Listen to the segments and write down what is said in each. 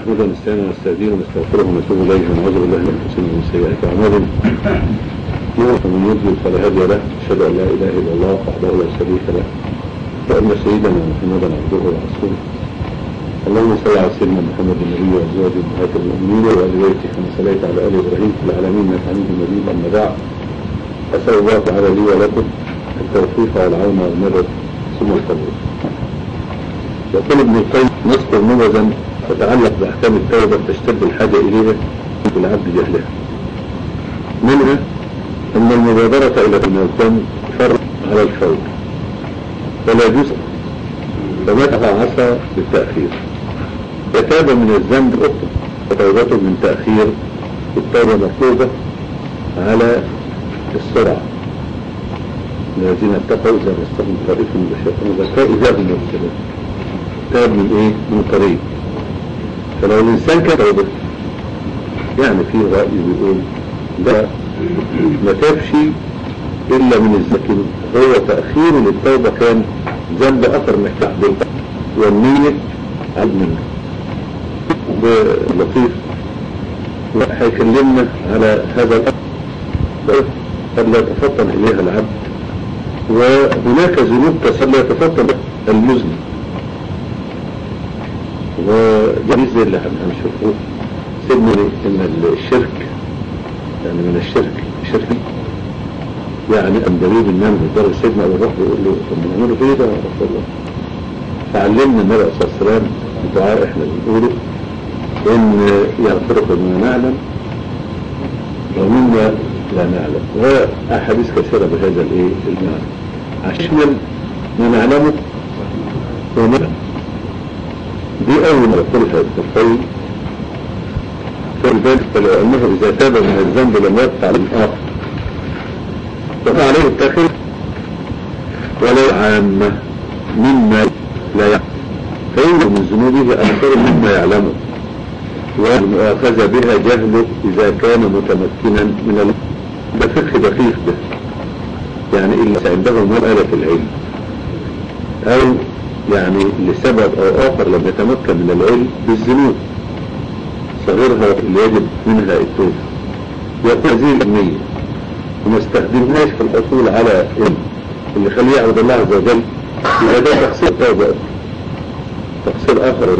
نحمده ونستعينه ونستهديه ونستغفره ونتوب اليه ونعوذ بالله من انفسنا ومن سيئات اعمالنا من يضلل فلا هادي له اشهد ان لا اله الا الله وحده لا شريك له وان سيدنا محمدا عبده ورسوله اللهم صل على سيدنا محمد النبي وازواجه امهات المؤمنين وال بيته كما صليت على ال ابراهيم في العالمين انك حميد مجيد اما بعد اسال الله تعالى لي ولكم التوفيق والعون والمدد ثم القبول يقول ابن القيم نذكر نبذا تتعلق باحكام التوبه تشتد الحاجه اليها في العبد جهلها منها ان المبادره الى الذنب فرض على الفور فلا جزء فمتى عسى بالتاخير فتاب من الذنب اخرى وتوبته من تاخير التوبه مطلوبه على السرعه الذين اتقوا اذا مسهم طريق من الشيطان ذكاء اذا هم مبتلون تاب من ايه من طريق فلو الانسان كان توبه يعني في رأي بيقول ده ما تابش الا من الزكين هو تأخير للتوبة كان ذنب اثر محتاج بالتوبة والنية عد منه لطيف هيكلمنا على هذا الأمر قد لا يتفطن إليها العبد وهناك ذنوب قد لا يتفطن المذنب وده زي اللي هنشوفه سيبني ان الشرك يعني من الشرك شرك يعني ان دريب النمل درب سيدنا ابو بكر يقول له طب ما نعمله ايه ده يا رسول الله فعلمنا النبي صلى الله عليه وسلم دعاء احنا بنقوله ان يغفرك مما نعلم ومما لا نعلم واحاديث كثيره بهذا الايه المعنى عشان ما نعلمه وما دي أول ما يقولها ابن القيم فلذلك فلو أنه إذا تاب من الذنب لم يقطع الآخر فعليه التأخير ولا عامة مما لا يعلم فإن من ذنوبه أكثر مما يعلمه والمؤاخذة بها جهله إذا كان متمكنا من ال... ده فقه دقيق ده يعني إلا عنده مسألة العلم أو يعني لسبب او اخر لم يتمكن من العلم بالذنوب صغيرها اللي يجب منها التوبة يقول هذه الأمنية وما استخدمناش في الحصول على علم اللي خليه يعبد الله عز وجل يبقى ده تقصير توبة تقصير آخر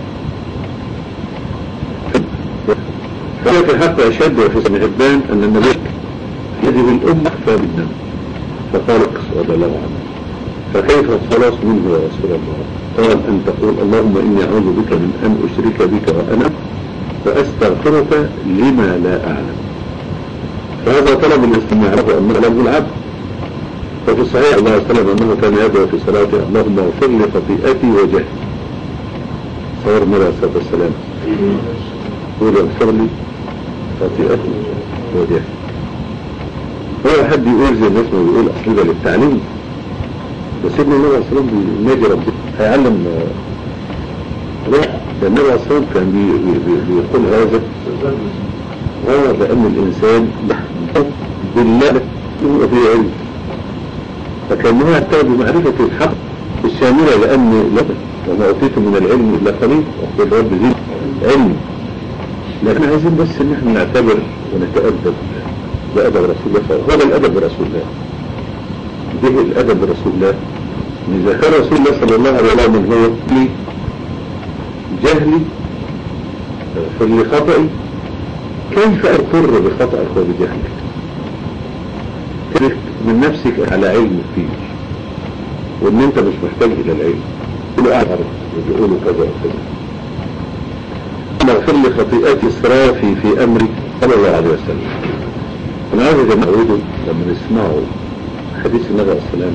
فلكن حتى أشد وفي سنة هبان أن النبي يجب الأمة أخفى بالدم فقال رضي الله عنه فكيف الخلاص منه يا رسول الله قال أن تقول اللهم إني أعوذ بك من أن أشرك بك وأنا فأستغفرك لما لا أعلم فهذا طلب الاستماع له أن له العبد ففي الصحيح الله عليه وسلم أنه كان يدعو في صلاته اللهم اغفر لي خطيئتي وجهلي صور مرة عليه الصلاة والسلام يقول اغفر لي خطيئتي وجهلي هو حد يقول زي الناس ما بيقول أصل ده للتعليم وسيدنا النبي عليه الصلاة والسلام بيناجي ربنا هيعلم لا ده النبي عليه الصلاة والسلام كان بي بي بيقول هذا اه لأن الإنسان بالله وفي علم فكان هو يحتاج بمعرفة الحق الشاملة لأن لا وما أوتيتم من العلم إلا قليل وقل رب زيد علم لكن عايزين بس إن احنا نعتبر ونتأدب بأدب رسول الله هذا الأدب برسول الله به الأدب برسول الله إذا كان رسول الله صلى الله عليه وسلم هو في جهلي في اللي خطئي كيف أقر بخطأك وبجهلك تلك من نفسك على علم فيه وان انت مش محتاج الى العلم كله قاعد عرف وبيقولوا كذا وكذا انا اغفر لي خطيئاتي اسرافي في امري صلى الله عليه وسلم انا عايز يا جماعه لما نسمعوا حديث النبي عليه السلام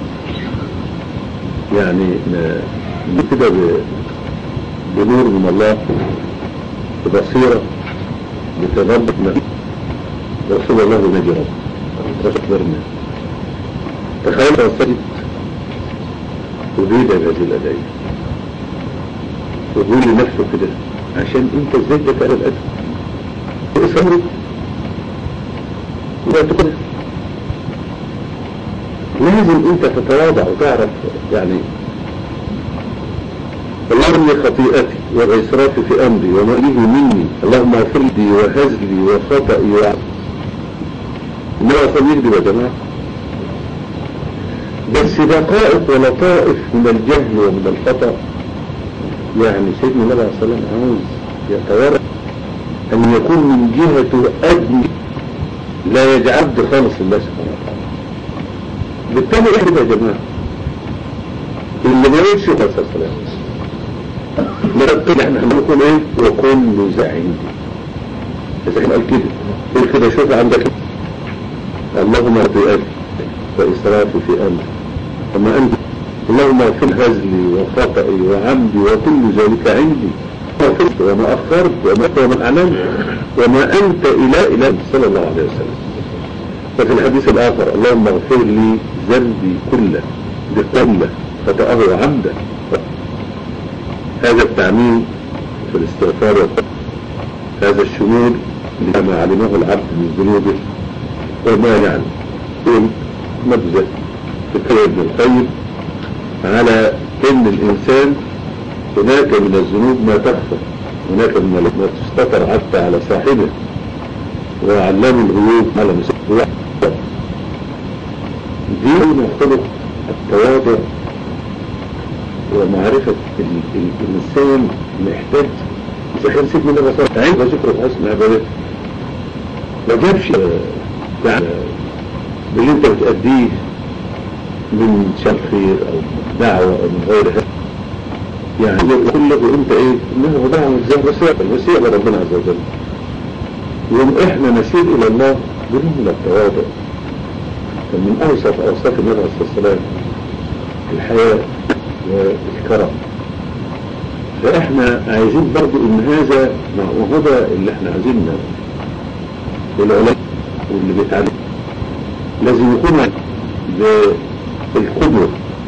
يعني كده بنور من الله ببصيرة بتغبط رسول الله نجي رب أخبرنا تخيل السجد أريد هذه الأدعية ويقول لنفسه كده عشان انت ازاي ده على الأدب وإصراري وتقول لازم انت تتواضع وتعرف يعني اللهم خطيئتي وإسرافي في أمري وما به مني اللهم اغفر لي وهزلي وخطئي وعفو إنما أصلا يكذب يا جماعة بس دقائق ولطائف من الجهل ومن الخطأ يعني سيدنا النبي عليه الصلاة والسلام عاوز يتورع أن يكون من جهته أدنى لا يجعل عبد خالص الله سبحانه وتعالى بالتالي احنا يا جماعة اللي ما يقولش صلى الله عليه وسلم نرتب احنا هنقول ايه وكل ذا عندي اذا كان قال كده قول كده شوف عندك اللهم ارضي وإسرافي في أمري وما أنت اللهم اغفر هزلي وخطئي وعمدي وكل ذلك عندي وفرت وما أخرت وما وما أعلنت وما أنت إله إله صلى الله عليه وسلم وفي الحديث الآخر اللهم اغفر لي ذنبي كله بقلة خطأه وعمده هذا التعميم في الاستغفار هذا الشمول لما علمه العبد من ذنوبه وما يعلم يقول نبذة فكرة ابن القيم على ان الانسان هناك من الذنوب ما تخفى هناك من ما تستطر حتى على صاحبه وعلام الغيوب على مسؤول دين خلق التواضع ومعرفة الإنسان محتاج إذا كان سيدنا النبي صلى الله عليه وسلم ذكر حسن عبادته ما جابش يعني باللي انت بتأديه من شر خير او دعوة او من غير هذا يعني يقول لك انت ايه انه دعوة ازاي وسيلة الوسيلة لربنا عز وجل يوم احنا نسير الى الله بنهم التواضع من اوصف اوصاف النبي عليه الصلاة والسلام الحياة والكرم فاحنا عايزين برضو ان هذا وهو ده اللي احنا عايزين العلماء واللي بيتعلم لازم يكون بالقدوة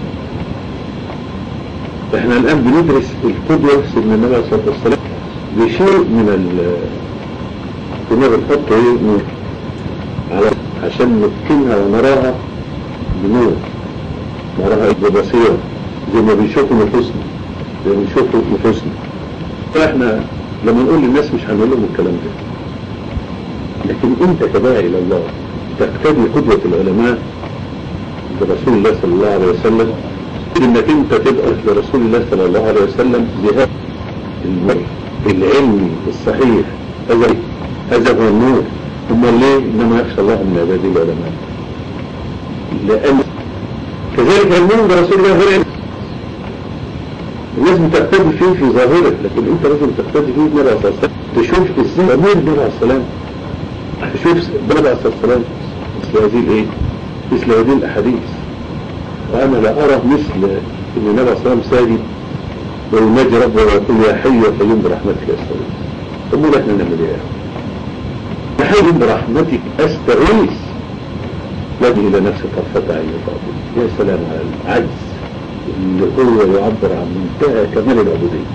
احنا الان بندرس القدوة سيدنا النبي عليه الصلاة والسلام بشيء من ال كنا بنحط ايه نور على عشان نتقنها ونراها بنور نراها ببصيرة زي ما بيشوفوا نفوسنا زي ما بيشوفوا نفوسنا فاحنا لما نقول للناس مش هنقول لهم الكلام ده لكن انت كداعي الى الله تقتدي قدوة العلماء برسول الله صلى الله عليه وسلم انك انت تبقى لرسول الله صلى الله عليه وسلم بهذا النور العلمي الصحيح هذا هذا هو النور ثم ليه انما يخشى الله من عباده العلماء لان كذلك علمهم برسول الله غير لازم تقتدي فيه في ظاهره لكن انت لازم تقتدي فيه بنبي عليه الصلاه والسلام تشوف ازاي امور النبي عليه السلام تشوف النبي عليه الصلاه والسلام مثل هذه الايه مثل هذه الاحاديث وانا لا ارى مثل ان النبي عليه الصلاه والسلام ساجد ويناجي ربه ويقول يا حي يا قيوم برحمتك استغيث امال احنا نعمل ايه يا حي برحمتك استغيث وجه الى نفسي طرفة عين فاضل يا سلام على العجز اللي هو يعبر عن منتهى كمال العبودية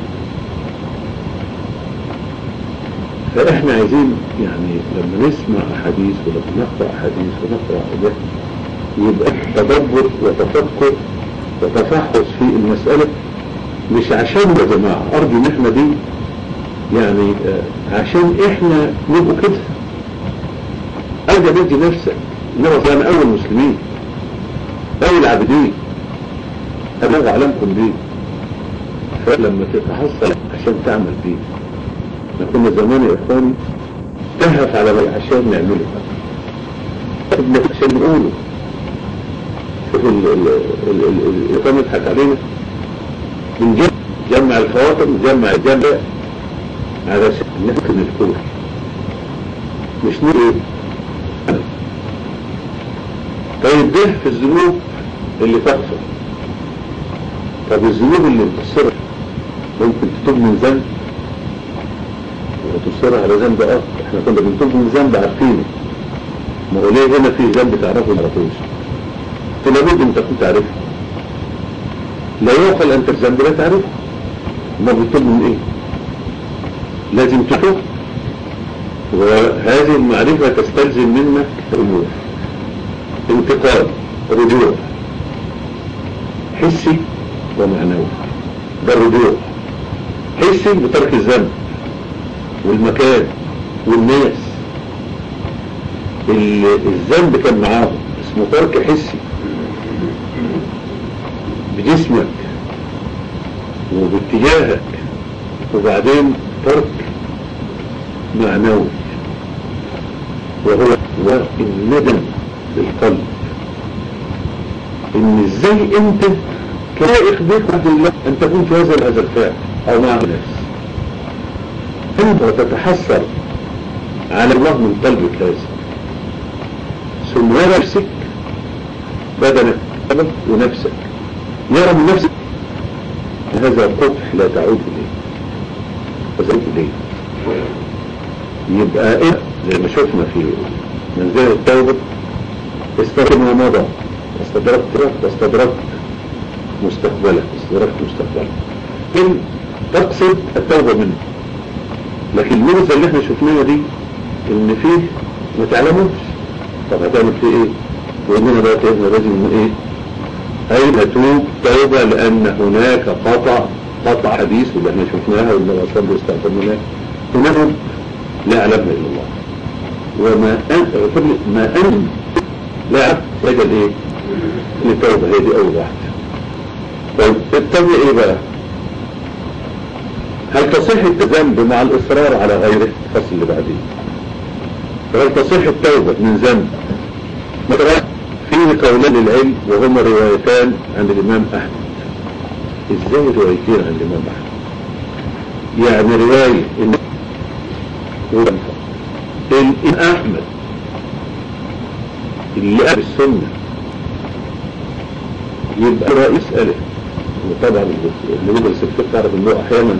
فاحنا عايزين يعني لما نسمع احاديث ولما نقرأ احاديث ونقرأ ايات يبقى تدبر وتفكر وتفحص في المسألة مش عشان يا جماعة ارجو ان احنا دي يعني آه عشان احنا نبقوا كده ارجع بدي نفسك انما كان اول المسلمين اول العابدين ابلغ اعلامكم بيه فلما تتحصل عشان تعمل بيه احنا كنا زمان يا اخواني تهف على بي عشان نعمله عشان نقوله شوف الإقامة يضحك علينا بنجمع جمع الخواطر نجمع الجمع على نحكم الكون مش نقول ايه طيب ده في الذنوب اللي تغفر طب الذنوب اللي بتصر ممكن تتوب من ذنب وتصر على ذنب اخر احنا كنا بنتوب من ذنب عارفينه ما هو ليه هنا في ذنب تعرفه ما تعرفوش لابد ان تكون تعرفه لا يعقل انت الذنب لا تعرفه ما بتتوب من ايه لازم تتوب وهذه المعرفة تستلزم منك امور انتقال رجوع حسي ومعنوي ده الرجوع حسي بترك الذنب والمكان والناس ال- الذنب كان معاهم اسمه ترك حسي بجسمك وباتجاهك وبعدين ترك معنوي وهو هو الندم للقلب ان ازاي انت كائق بك عبد الله ان تكون في هذا هذا الفعل او مع الناس انت تتحسر على الله من قلبك هذا ثم يرى نفسك بدنك ونفسك يرى من نفسك هذا قبح لا تعود اليه وزيد اليه يبقى ايه زي ما شفنا في منزل التوبة استخدم ما مضى واستدركت واستدركت مستقبله استدركت مستقبله إن تقصد التوبة منه لكن المغزى اللي احنا شفناها دي ان فيه ما تعلموش طب هتعمل فيه ايه واننا بقى تهنا لازم من ايه اي هتوب توبة لان هناك قطع قطع حديث واللي احنا شفناها واللي اصلا بيستخدمونها هناك لا يعلمها الا الله وما أن ما أن لا يعلم يجد ايه التوبة هي دي اول واحدة طيب التوبة ايه بقى هل تصح الذنب مع الاصرار على غيره الفصل اللي بعدين هل تصح التوبة من ذنب مثلا فيه قولان للعلم وهما روايتان عن الامام احمد ازاي روايتين عن الامام احمد يعني رواية ان الامام احمد اللي قال السنة يبقى رئيس ألف وطبعا اللي يدرس الفقه تعرف انه احيانا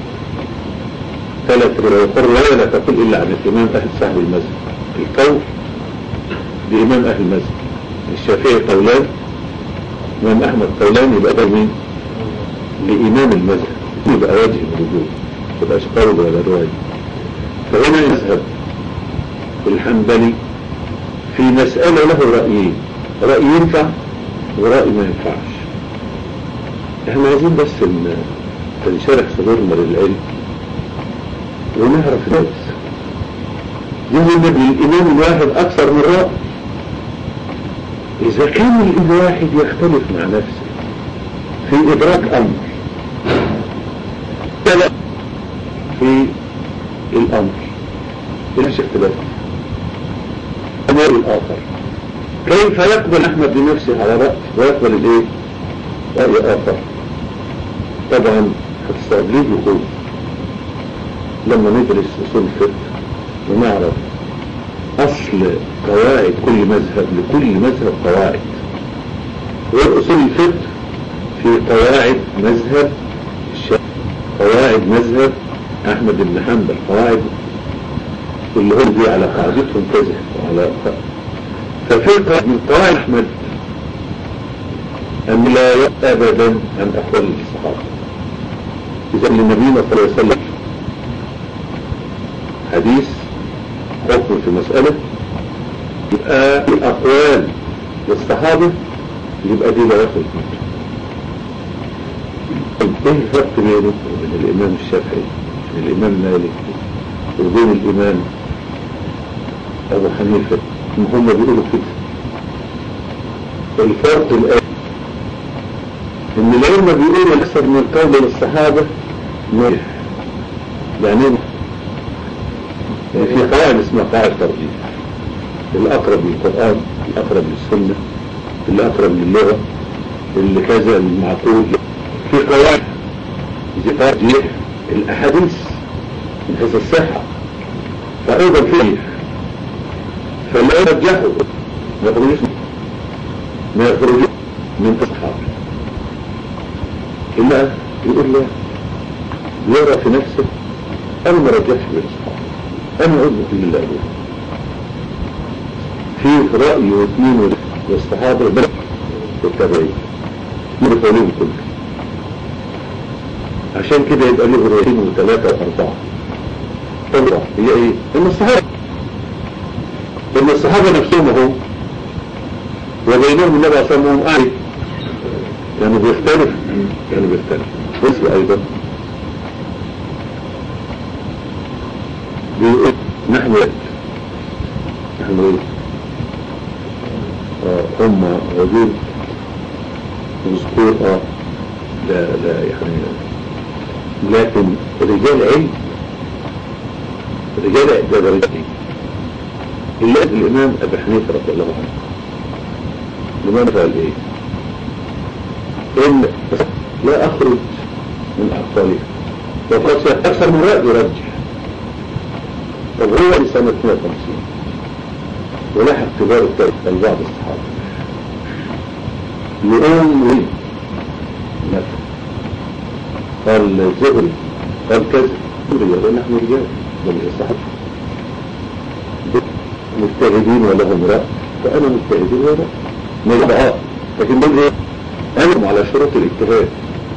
ثلاث روايات لا تقول الا عن الامام اهل صاحب المذهب القول لامام اهل المذهب الشافعي قولان امام احمد قولان يبقى ده مين لامام المذهب يبقى وجه الوجود ما يبقاش قول ولا روايه فهنا يذهب الحنبلي في مسألة له رأيين رأي ينفع ورأي ما ينفعش احنا عايزين بس ان تنشرح صدورنا للعلم ونعرف الناس يوجد للإمام الواحد أكثر من رأي إذا كان الواحد يختلف مع نفسه في إدراك أمر لا في الأمر مش اختلاف أمر الآخر كيف يقبل أحمد بنفسه على رأي ويقبل الإيه رأي آخر طبعا هتستقبليه بقوة لما ندرس أصول الفقه ونعرف أصل قواعد كل مذهب لكل مذهب قواعد والأصول الفقه في قواعد مذهب الشافعي قواعد مذهب أحمد بن حنبل قواعد اللي هم دي على قاعدتهم كذا وعلى ففي قواعد من قواعد أحمد أن لا يأتي أبدا عن أقوال الصحابة إذا لنبينا صلى الله عليه وسلم حديث حكم في مسألة يبقى الأقوال للصحابة يبقى دي لا يخرج منه ايه الفرق بينه وبين الإمام الشافعي وبين الإمام مالك وبين الإمام أبو حنيفة إن هم بيقولوا كده الفرق الآن إن العلم بيقولوا أكثر من قول للصحابة نجح يعني يعني في قواعد اسمها قواعد ترجيح الأقرب للقرآن الأقرب للسنة الأقرب للغة اللي كذا المعقول في قواعد زي ترجيح الأحاديث من حيث الصحة فأيضا فيه فلا يرجحوا ما يخرجوش ما يخرجوش من الصحابة إلا يقول له يرى في نفسه أنا ما رجحش بين الصحابة أنا أعوذ بالله الله أقول في رأي واثنين والصحابة بل والتابعين من قولهم كله عشان كده يبقى له روايتين وثلاثة وأربعة طبعا هي ايه؟ ان الصحابة ان الصحابة نفسهم اهو وبينهم النبي صلى الله عليه وسلم أعلي كانوا بيختلف كانوا بيختلف بس أيضا بيقول نحن نحن ايه آه هم رجل مذكور اه لا لا يعني لكن رجال علم رجال اعتبار الدين إلا الإمام أبي حنيفة رضي الله عنه الإمام قال إيه إن لا أخرج من أعقالها وقد أكثر من رأي يرجح طب هو لسنة 52 ولحق كبار التاريخ بعض الصحابة يقوم وين مثلا قال زهري قال كذا يقول نحن رجال من الصحابة مجتهدين ولهم رأي فأنا مجتهدين ولا رأي من الضعاف لكن دول ايه أنا على شروط الاجتهاد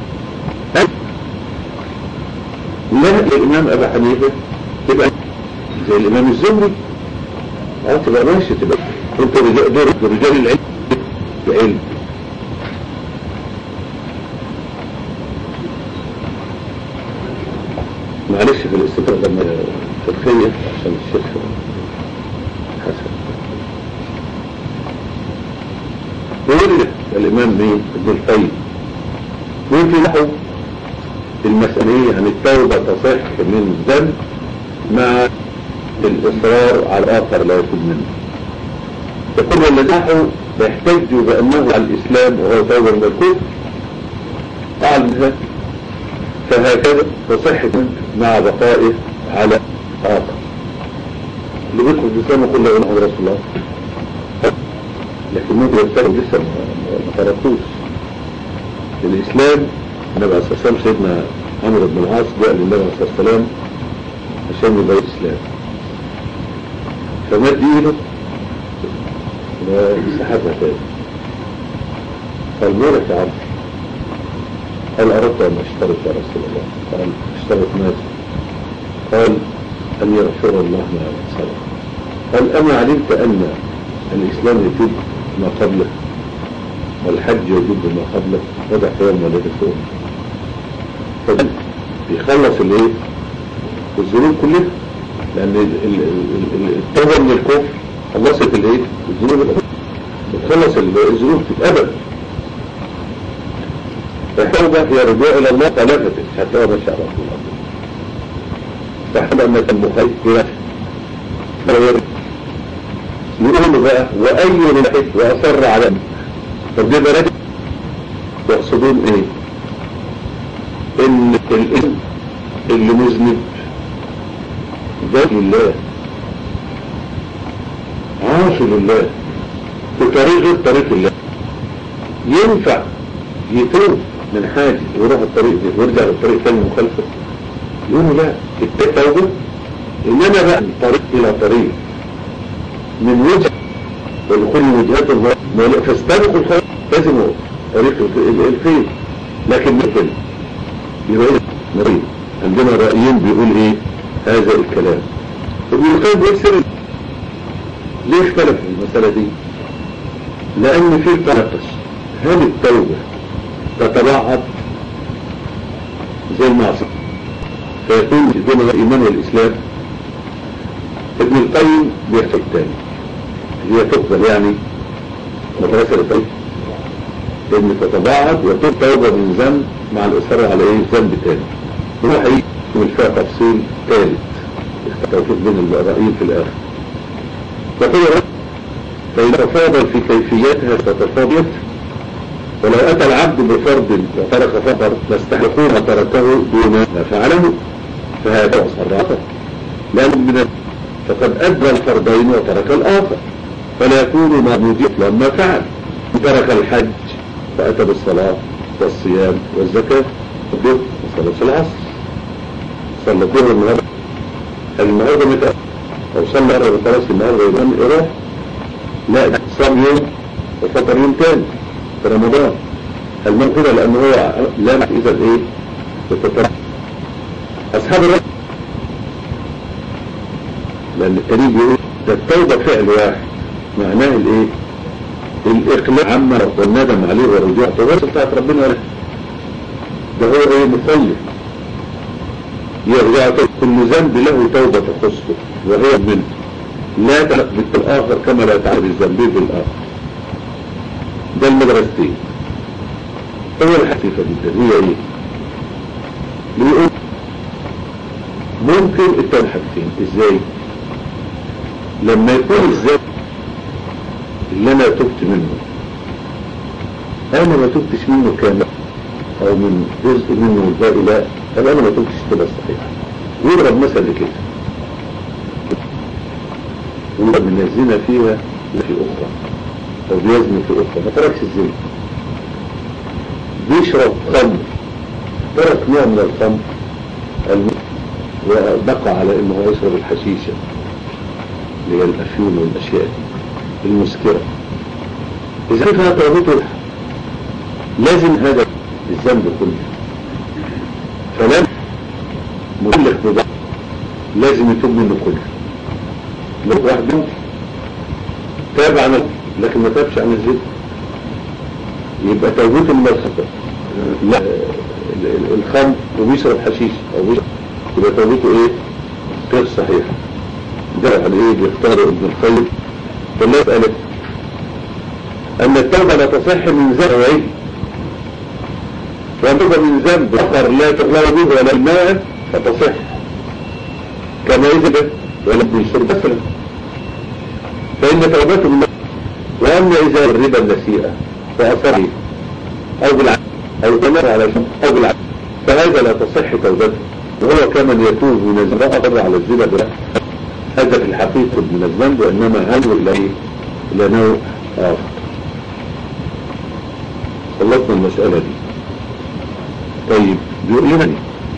لا الإمام أبا حنيفة تبقى زي الإمام الزهري اه تبقى ماشي تبقى انت رجال دور رجال العلم العلم معلش في الاستفادة لما تتخيل عشان الشيخ حسن وولد الإمام مين ابن القيم مين في نحو المسألية عن التوبة تصح من ذنب مع الإصرار على الآخر لا يكون منه يقول الذي نحو يحتج بأنه على الإسلام وهو توبة من الكفر أعلم فهكذا تصح مع بقائه على آخر اللي بيدخل في الإسلام يقول له نحو رسول الله لكن ممكن يستخدم لسه ما تركوش الإسلام النبي عليه الصلاة والسلام سيدنا عمرو بن العاص جاء للنبي عليه الصلاة والسلام عشان يبقى الإسلام فمد إيده وسحبها تاني قال مالك يا عمرو قال أردت أن أشترط يا رسول الله قال اشترط ماذا قال أن يغفر الله ما سبق قال أما علمت أن الإسلام يجب ما قبله والحج يجب ما قبله وضع يوم ولدته فبل بيخلص الايه الذنوب كلها لأن التوبة من الكفر خلصت الايه الذنوب بتخلص الذنوب تتقبل فالتوبة هي رجوع إلى الله ثلاثة حتى هو ماشي على رسول الله فحب أنك المخيف في يقول بقى وأي واحد وأصر على طب دي بلد يقصدون ايه ان الاسم اللي مذنب ده لله عاصي لله في طريق غير طريق الله ينفع يتوب من حاجة ويروح الطريق دي ويرجع للطريق تاني مخالفة يقولوا لا التوبة انما بقى من طريق الى طريق من وجه ولكل وجهات الله فاستبقوا الخير لازم طريق الخير لكن مثل يبقى نبي عندنا رأيين بيقول ايه هذا الكلام ابن القيم بيكسر ليه اختلف المسألة دي لان في تناقص هل التوبة تتبعض زي المعصية فيكون بين الإيمان والإسلام ابن القيم بيحتاج تاني هي تقبل يعني مدرسة الطيب ان تتباعد وتوب توبة من ذنب مع الإصرار على ايه ذنب تاني هو حقيقي من فيها تفصيل ثالث التوفيق بين الرأيين في الآخر فكده فإذا تفاضل في كيفيتها تتفاضل ولو أتى العبد بفرض وترك فقر لاستحقون تركه دون ما فعله فهذا صراحة لأن من فقد أدى الفرضين وترك الآخر فلا يكون مبوديا لما فعل ترك الحج فأتى بالصلاة والصيام والزكاة الظهر وصلاة العصر صلى الظهر النهارده النهارده متى أو صلى مرة بثلاث النهارده يبقى يروح لا صام يوم وفطر يوم تاني في رمضان المهم كده لأن هو لامح إذا إيه بالتطرق أصحاب الرجل لأن الكريم بيقول ده التوبة فعل واحد معناه الايه الإقلاع عما والندم عليه والرجوع توبة بتاعت ربنا ولا ده هو ايه مخلف يرجع كل ذنب له توبة تخصه وهي منه لا تعلق بالآخر كما لا تعلق الذنب بالآخر ده المدرستين أول حاجة جدا هي ايه بيقول ممكن التاني حاجتين ازاي لما يكون الذنب اللي انا تبت منه انا ما تبتش منه كامل او من جزء منه والباقي لا طب انا ما تبتش كده الصحيح يضرب مثل كده ويبقى من الزنا فيها في اخرى او بيزني في اخرى ما تركش الزنا بيشرب خمر ترك نوع من الخمر وبقى على انه يشرب الحشيشة اللي هي الافيون والاشياء دي المسكرة اذا فيها توبته لازم هذا الذنب كله فلم مكلف بضع لازم يتوب منه كله لو واحد منه تاب عن لكن ما تابش عن الزنا يبقى توبته من الخطأ لا الخمر وبيشرب حشيش او بيشرب يبقى توبته ايه غير صحيحه ده على ايه بيختار ابن الخير فالناس قالت ان التوبه لا تصح من ذنب وعيد وتوبه من ذنب اخر لا تغلى به ولا الماء فتصح كما اذا ولم يشرب مثلا فان توبته من واما اذا الربا النسيئه فاثره او بالعكس او تمر على او بالعكس فهذا لا تصح توبته وهو كمن يتوب من الزنا أقر على الزنا بلا هذا في الحقيقة من الذنب وإنما هل إليه إلى نوع آخر خلصنا المسألة دي طيب بيقول لنا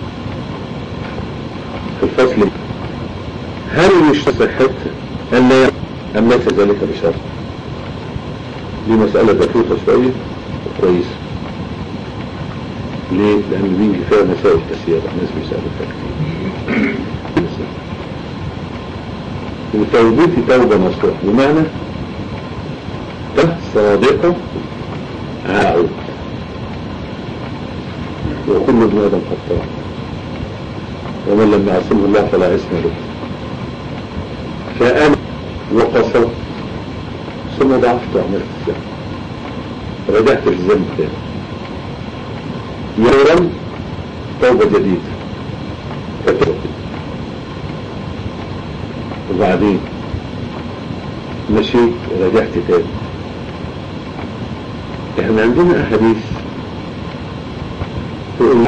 في الفصل هل يشترط صحته أن لا أم ليس ذلك بشرط دي مسألة دقيقة شوية وكويسة ليه؟ لأن بيجي فيها مسائل كثيرة الناس بيسألوا فيها كتير وتوبتي توبة مصلحة بمعنى ده صادقة عاود وكل ابن آدم خطاء ومن لم يعصمه الله فلا اسم له فأنا وقصرت ثم ضعفت وعملت الذنب رجعت الذنب تاني يوما توبة جديدة فتوبة وبعدين مشيت ورجعت تاني احنا عندنا احاديث تقول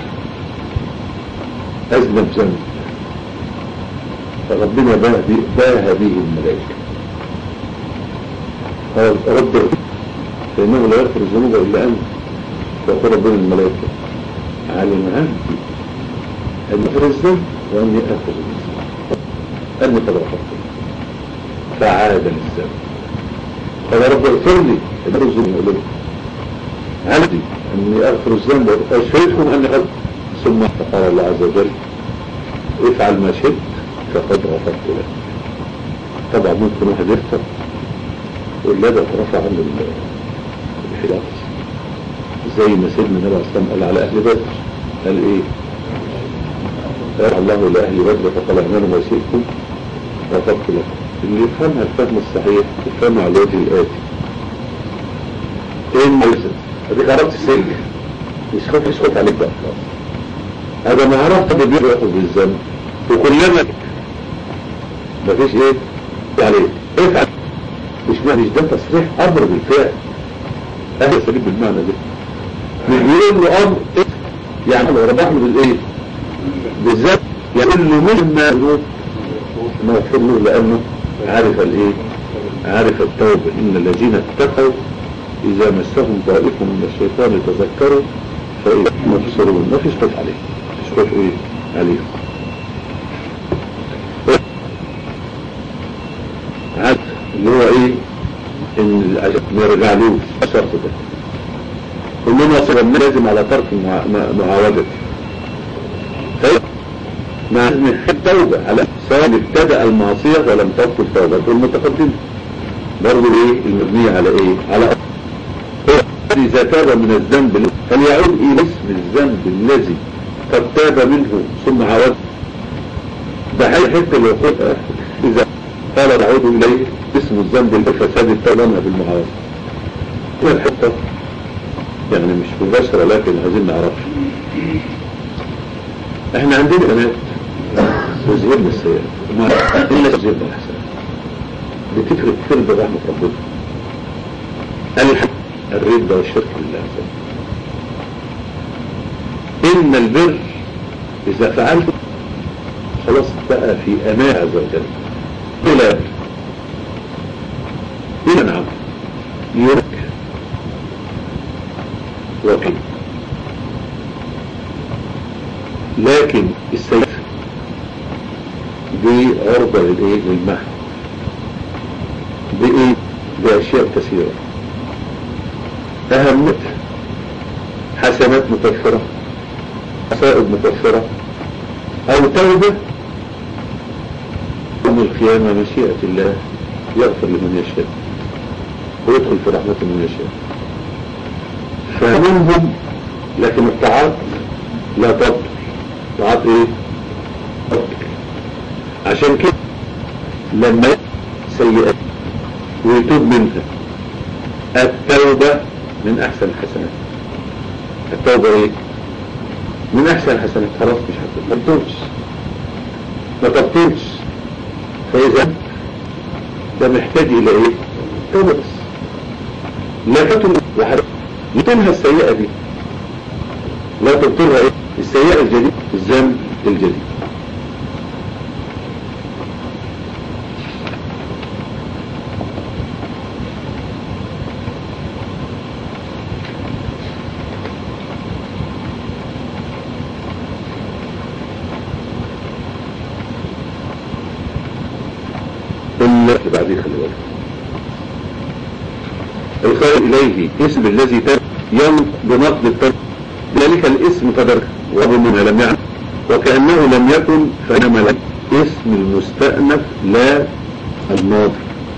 اذنب ذنب فربنا باه به الملائكة قال رب فإنه لا يغفر الذنوب إلا أنت فيقول ربنا الملائكة علم عبدي أن يغفر الذنب وأني أخذ الذنب أني قد غفرت فعاد للذنب قال رب اغفر لي اغفر الذنب إليه عبدي أني أغفر الذنب وأشهدكم أني قد ثم قال الله عز وجل افعل ما شئت فقد غفرت لك طبعا ممكن واحد يغفر يقول لا ده رفع عنه الحجاب زي ما سيدنا النبي عليه الصلاه قال على اهل بدر قال ايه قال الله لاهل بدر فقال اعملوا ما شئتم غفرت لكم اللي يفهمها الفهم الصحيح يفهمها على الوجه الاتي ايه الملزم اديك عرفت السجن يسكت يسكت عليك بقى خلاص هذا ما عرفت اللي بياخد بالذنب وكلما مفيش ايه عليك افعل مش معنى مش ده تصريح امر بالفعل اهل سبيل بالمعنى ده مش بيقول له امر يعني لو ربح له بالايه بالذات يقول له مش ما يقول ما يغفر له لانه عارف الايه عارف التوبه ان الذين اتقوا اذا مسهم طائف من الشيطان تذكروا فايه مبصرون ما فيش خوف عليه مفيش خوف ايه عليهم عاد اللي هو ايه ان العجب ما يرجعلوش الشرط ده كلنا صرنا لازم على ترك معاودته مع ان التوبة على سواء ابتدأ المعصية ولم تبطل توبته المتقدمة برضه ايه المبنية على ايه على إذا تاب من الذنب فليعود إلى اسم الذنب الذي قد تاب منه ثم عود بحيث حتى الوقوف إذا قال نعود إليه اسم الذنب الفساد التولمها بالمعاصي هنا الحتة يعني مش مباشرة لكن عايزين نعرفها احنا عندنا بنات وزهرنا السيئات وما إلا زهرنا الحسنات بتفرق كثير برحمة ربنا الحق الردة والشرك بالله إن البر إذا فعلته خلاص بقى في أمان عز وجل إلى إلى نعم يرك وكيل لكن السيف دي عرضة للإيه للمحن بإيه بأشياء كثيرة أهمتها حسنات مكفرة مسائب مكفرة أو توبة يوم القيامة مشيئة الله يغفر لمن يشاء ويدخل في رحمة من يشاء فمنهم لكن الطاعات لا تبطل طاعات ايه تبطل عشان كده لما سيئات ويتوب منها التوبة من احسن الحسنات التوبة ايه من احسن الحسنات خلاص مش هتبطل ما تبطلش ما تبطلش فاذا ده محتاج الى ايه توبة بس لا تتم وحرق يتمها السيئة دي لا تبطلها ايه السيئة الجديد الذنب الجديد اللي بعديه خلي بالك الخير إليه اسم الذي تم يوم بنقد التم ذلك الاسم قدر ومنها لم يعلم وكأنه لم يكن فإنما لم اسم المستأنف لا الماضي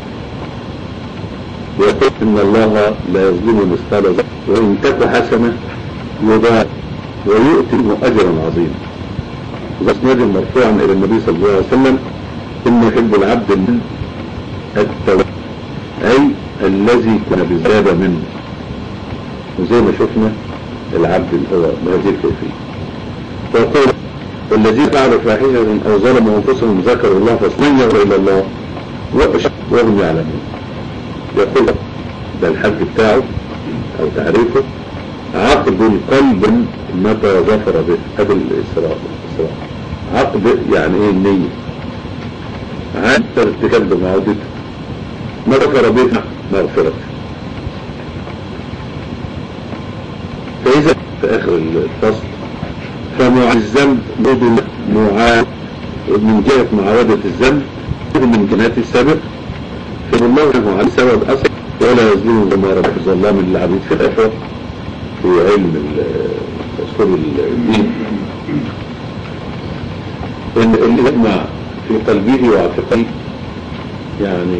ويقول إن الله لا يظلم مثقال ذرة وإن تك حسنة يضاعف ويؤتي منه أجرا عظيما وإسناد مرفوعا إلى النبي صلى الله عليه وسلم إن يحب العبد من التوبة أي الذي كان بزيادة منه وزي ما شفنا العبد هو بهذه الكيفية ويقول والذين فعلوا فاحشة أو ظلموا أنفسهم ذكروا الله فاستنجروا إلى الله وهم يعلمون يقول ده الحج بتاعه أو تعريفه عقد القلب متى ظفر به هذا الإسراء الإسراء عقد يعني إيه النية عاد ارتكاب بمعودته ما ذكر بها مغفرة فإذا في آخر الفصل فمع الذنب بدل معاد من جهة معاودة الذنب من جنات السبب فالله له عن سبب أصل ولا يظلم ما رب ظلام للعبيد في الآخر في علم أصول الدين إن اللي يجمع في قلبه واعتقاده يعني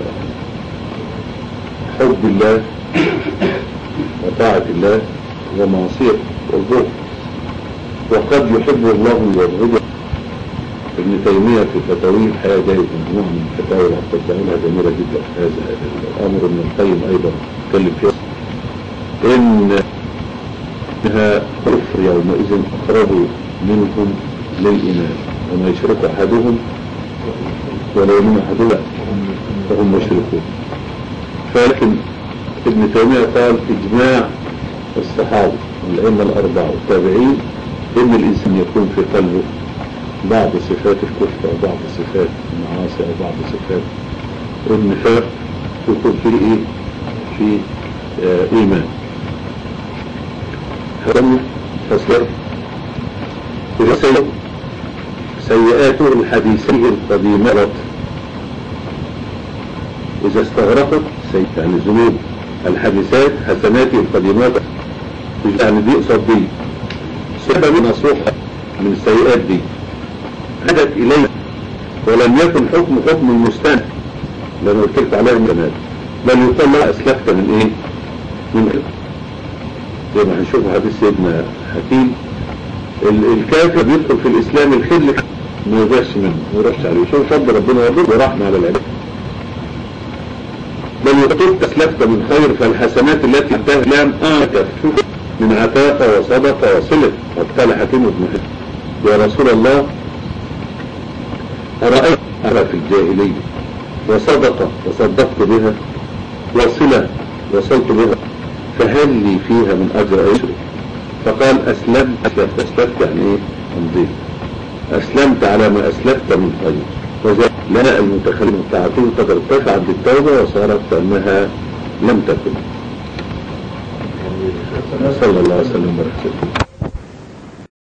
حب الله وطاعة الله ومعصية والبغض وقد يحب الله ويبغضه ابن تيمية في فتاويه الحياة جايز مجموعة من الفتاوى وقد لها جميلة جدا في هذا الأمر ابن القيم أيضا تكلم فيها إن إنها كفر يومئذ أقرب منهم للإيمان وما يشرك أحدهم ولا يؤمن أحدهم فهم مشركون فلكن ابن تيمية قال إجماع الصحابة والأئمة الأربعة والتابعين إن الإنسان يكون في قلبه بعض صفات الكفر أو بعض صفات المعاصي أو بعض صفات النفاق يكون في إيه؟ في آه إيمان هرمي فسر وسيء سيئاته الحديثية القديمة إذا استغرقت سيئة يعني ذنوب الحديثات حسناته القديمات يعني دي قصاد دي سبب نصوحة من السيئات دي هدت إليه ولم يكن حكم حكم المستند لما قلت عليه من بل يقال لا أسلفت من إيه من زي ما هنشوف حديث سيدنا حكيم ال- الكافر بيدخل في الإسلام الخل ما يبقاش منه ما يروحش عليه شوف فضل ربنا يرضى ورحمة على العباد بل يقول أسلفت من خير فالحسنات التي انتهى الإسلام آتت من عتاقة وصدقة وصلة وقال حكيم بن حكيم يا رسول الله أرأيت أرى في الجاهلية وصدقة وصدقت بها وصلة وصلت بها فهل لي فيها من أجر أو يشرك فقال أسلمت أسلفت أسلفت يعني إيه أمضيت أسلمت على ما أسلفت من خير وجاء لنا المتخلف التعاطي قد ارتفعت بالتوبة وصارت كأنها لم تكن صلى الله عليه وسلم وبارك